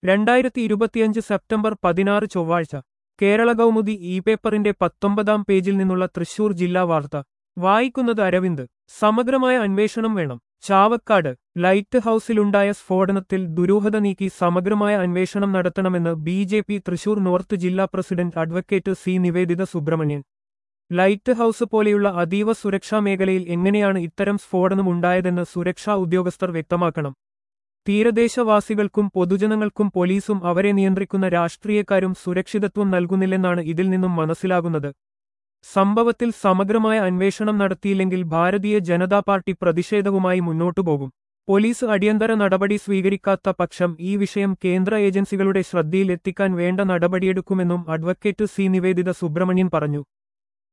രണ്ടായിരത്തി ഇരുപത്തിയഞ്ച് സെപ്റ്റംബർ പതിനാറ് ചൊവ്വാഴ്ച കേരള കൗമുദി ഇ പേപ്പറിന്റെ പത്തൊമ്പതാം പേജിൽ നിന്നുള്ള തൃശൂർ ജില്ലാ വാർത്ത വായിക്കുന്നത് അരവിന്ദ് സമഗ്രമായ അന്വേഷണം വേണം ചാവക്കാട് ലൈറ്റ് ഹൌസിലുണ്ടായ സ്ഫോടനത്തിൽ ദുരൂഹത നീക്കി സമഗ്രമായ അന്വേഷണം നടത്തണമെന്ന് B J P Thrissur north ജില്ലാ president advocate C Nivedita Subramanian lighthouse പോലെയുള്ള അതീവ സുരക്ഷാ മേഖലയിൽ എങ്ങനെയാണ് ഇത്തരം സ്ഫോടനമുണ്ടായതെന്ന് സുരക്ഷാ ഉദ്യോഗസ്ഥർ വ്യക്തമാക്കണം തീരദേശവാസികൾക്കും പൊതുജനങ്ങൾക്കും പോലീസും അവരെ നിയന്ത്രിക്കുന്ന രാഷ്ട്രീയക്കാരും സുരക്ഷിതത്വം നൽകുന്നില്ലെന്നാണ് ഇതിൽ നിന്നും മനസ്സിലാകുന്നത് സംഭവത്തിൽ സമഗ്രമായ അന്വേഷണം നടത്തിയില്ലെങ്കിൽ ഭാരതീയ ജനതാ പാർട്ടി പ്രതിഷേധവുമായി മുന്നോട്ടു പോകും പോലീസ് അടിയന്തര നടപടി സ്വീകരിക്കാത്ത പക്ഷം ഈ വിഷയം കേന്ദ്ര ഏജൻസികളുടെ ശ്രദ്ധയിൽ എത്തിക്കാൻ വേണ്ട നടപടിയെടുക്കുമെന്നും അഡ്വക്കേറ്റ് സി നിവേദിത സുബ്രഹ്മണ്യൻ പറഞ്ഞു